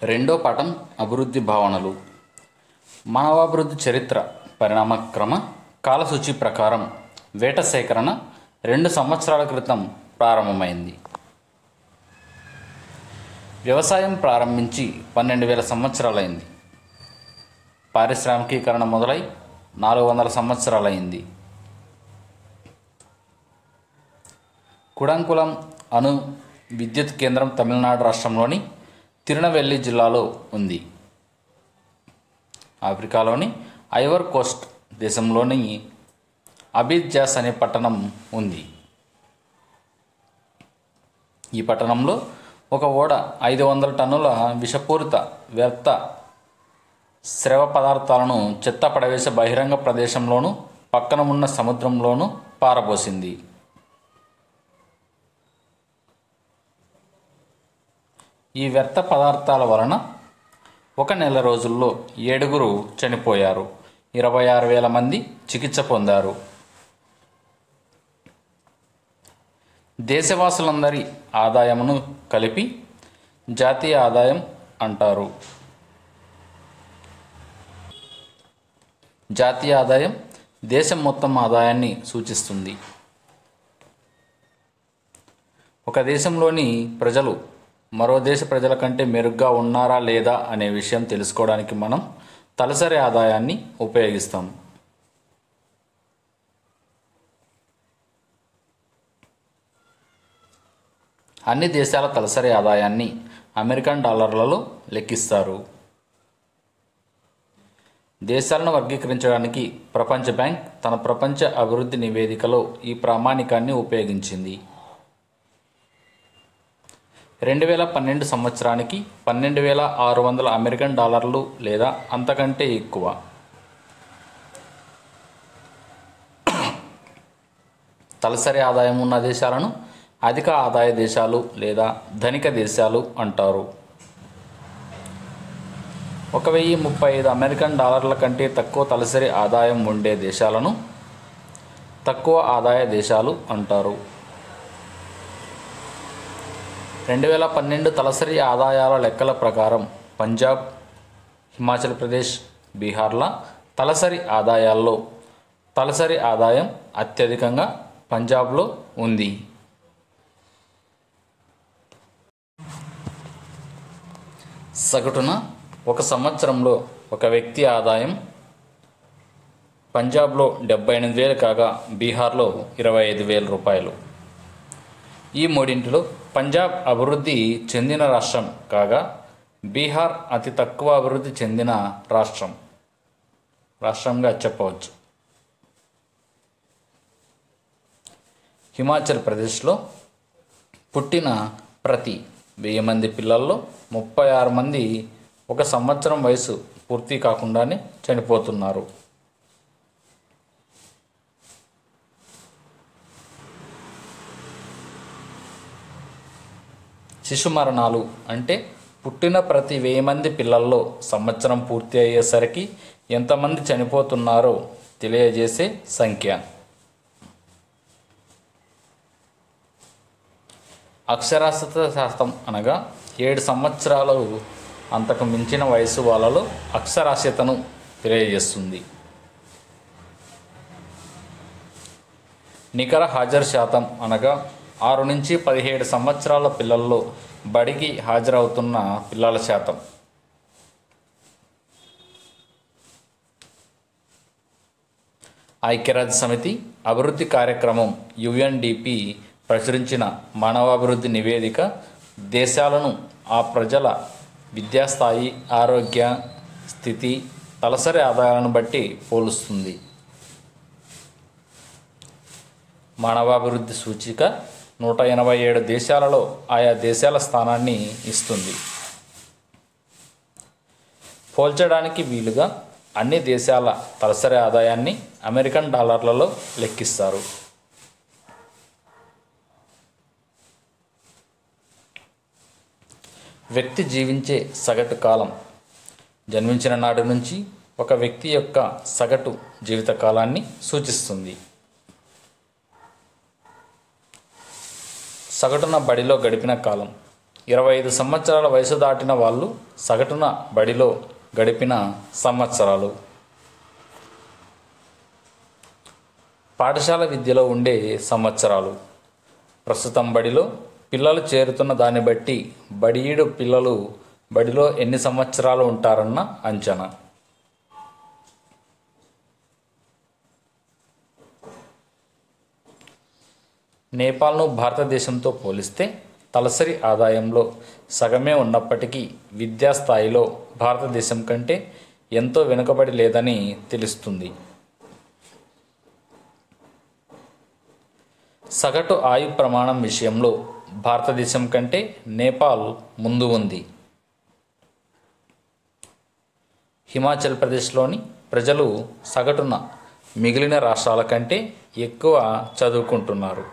రెండో పాఠం అభివృద్ధి భావనలు మానవాభివృద్ధి చరిత్ర పరిణామక్రమ కాలసూచి ప్రకారం వేట సేకరణ రెండు సంవత్సరాల క్రితం ప్రారంభమైంది వ్యవసాయం ప్రారంభించి పన్నెండు వేల సంవత్సరాలైంది పారిశ్రామికీకరణ మొదలై నాలుగు వందల సంవత్సరాలైంది కుడంకులం అణు విద్యుత్ కేంద్రం తమిళనాడు రాష్ట్రంలోని తిరునవెల్లి జిల్లాలో ఉంది ఆఫ్రికాలోని ఐవర్ కోస్ట్ దేశంలోని అబిడ్జాస్ అనే పట్టణం ఉంది ఈ పట్టణంలో ఒక ఓడ ఐదు వందల టన్నుల విషపూరిత వ్యర్థ స్రవ పదార్థాలను చెత్త పడవేసే బహిరంగ ప్రదేశంలోనూ పక్కన ఉన్న సముద్రంలోనూ పారబోసింది ఈ వ్యర్థ పదార్థాల వలన ఒక నెల రోజుల్లో ఏడుగురు చనిపోయారు ఇరవై ఆరు వేల మంది చికిత్స పొందారు దేశవాసులందరి ఆదాయమును కలిపి జాతీయ ఆదాయం అంటారు జాతీయ ఆదాయం దేశం మొత్తం ఆదాయాన్ని సూచిస్తుంది ఒక దేశంలోని ప్రజలు మరో దేశ ప్రజల కంటే మెరుగ్గా ఉన్నారా లేదా అనే విషయం తెలుసుకోవడానికి మనం తలసరి ఆదాయాన్ని ఉపయోగిస్తాం అన్ని దేశాల తలసరి ఆదాయాన్ని అమెరికన్ డాలర్లలో లెక్కిస్తారు దేశాలను వర్గీకరించడానికి ప్రపంచ బ్యాంక్ తన ప్రపంచ అభివృద్ధి నివేదికలో ఈ ప్రామాణికాన్ని ఉపయోగించింది రెండు వేల పన్నెండు సంవత్సరానికి పన్నెండు వేల ఆరు వందల అమెరికన్ డాలర్లు లేదా అంతకంటే ఎక్కువ తలసరి ఆదాయం ఉన్న దేశాలను అధిక ఆదాయ దేశాలు లేదా ధనిక దేశాలు అంటారు ఒక వెయ్యి ముప్పై ఐదు అమెరికన్ డాలర్ల కంటే తక్కువ తలసరి ఆదాయం ఉండే దేశాలను తక్కువ ఆదాయ దేశాలు అంటారు రెండు వేల పన్నెండు తలసరి ఆదాయాల లెక్కల ప్రకారం పంజాబ్ హిమాచల్ ప్రదేశ్ బీహార్ల తలసరి ఆదాయాల్లో తలసరి ఆదాయం అత్యధికంగా పంజాబ్లో ఉంది సగటున ఒక సంవత్సరంలో ఒక వ్యక్తి ఆదాయం పంజాబ్లో డెబ్బై ఎనిమిది వేలు కాగా బీహార్లో ఇరవై ఐదు వేల రూపాయలు ఈ మూడింటిలో పంజాబ్ అభివృద్ధి చెందిన రాష్ట్రం కాగా బీహార్ అతి తక్కువ అభివృద్ధి చెందిన రాష్ట్రం రాష్ట్రంగా చెప్పవచ్చు హిమాచల్ ప్రదేశ్లో పుట్టిన ప్రతి వెయ్యి మంది పిల్లల్లో ముప్పై ఆరు మంది ఒక సంవత్సరం వయసు పూర్తి కాకుండానే చనిపోతున్నారు శిశు మరణాలు అంటే పుట్టిన ప్రతి వెయ్యి మంది పిల్లల్లో సంవత్సరం పూర్తి అయ్యేసరికి ఎంతమంది చనిపోతున్నారో తెలియజేసే సంఖ్య అక్షరాస్యత శాతం అనగా ఏడు సంవత్సరాలు అంతకు మించిన వయసు వాళ్ళలో అక్షరాస్యతను తెలియజేస్తుంది నికర హాజరు శాతం అనగా ఆరు నుంచి పదిహేడు సంవత్సరాల పిల్లల్లో బడికి హాజరవుతున్న పిల్లల శాతం ఐక్యరాజ్య సమితి అభివృద్ధి కార్యక్రమం యుఎన్డిపి ప్రచురించిన మానవాభివృద్ధి నివేదిక దేశాలను ఆ ప్రజల విద్యాస్థాయి ఆరోగ్య స్థితి తలసరి ఆదాయాలను బట్టి పోలుస్తుంది మానవాభివృద్ధి సూచిక నూట ఎనభై ఏడు దేశాలలో ఆయా దేశాల స్థానాన్ని ఇస్తుంది పోల్చడానికి వీలుగా అన్ని దేశాల తలసరి ఆదాయాన్ని అమెరికన్ డాలర్లలో లెక్కిస్తారు వ్యక్తి జీవించే సగటు కాలం జన్మించిన నాటి నుంచి ఒక వ్యక్తి యొక్క సగటు జీవితకాలాన్ని సూచిస్తుంది సగటున బడిలో గడిపిన కాలం ఇరవై ఐదు సంవత్సరాల వయసు దాటిన వాళ్ళు సగటున బడిలో గడిపిన సంవత్సరాలు పాఠశాల విద్యలో ఉండే సంవత్సరాలు ప్రస్తుతం బడిలో పిల్లలు చేరుతున్న దాన్ని బట్టి బడియుడు పిల్లలు బడిలో ఎన్ని సంవత్సరాలు ఉంటారన్న అంచనా నేపాల్ను భారతదేశంతో పోలిస్తే తలసరి ఆదాయంలో సగమే ఉన్నప్పటికీ విద్యా స్థాయిలో భారతదేశం కంటే ఎంతో వెనుకబడి లేదని తెలుస్తుంది సగటు ఆయు ప్రమాణం విషయంలో భారతదేశం కంటే నేపాల్ ముందు ఉంది హిమాచల్ ప్రదేశ్లోని ప్రజలు సగటున మిగిలిన రాష్ట్రాల కంటే ఎక్కువ చదువుకుంటున్నారు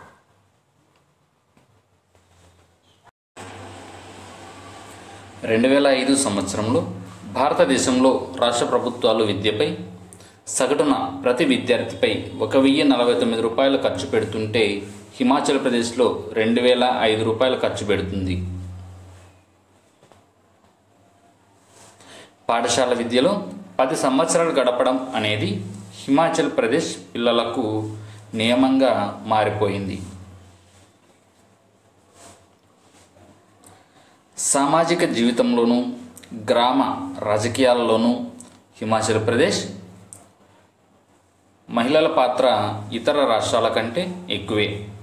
రెండు వేల ఐదు సంవత్సరంలో భారతదేశంలో రాష్ట్ర ప్రభుత్వాలు విద్యపై సగటున ప్రతి విద్యార్థిపై ఒక వెయ్యి నలభై తొమ్మిది రూపాయలు ఖర్చు పెడుతుంటే హిమాచల్ ప్రదేశ్లో రెండు వేల ఐదు రూపాయలు ఖర్చు పెడుతుంది పాఠశాల విద్యలో పది సంవత్సరాలు గడపడం అనేది హిమాచల్ ప్రదేశ్ పిల్లలకు నియమంగా మారిపోయింది సామాజిక జీవితంలోనూ గ్రామ రాజకీయాలలోనూ హిమాచల్ ప్రదేశ్ మహిళల పాత్ర ఇతర రాష్ట్రాల కంటే ఎక్కువే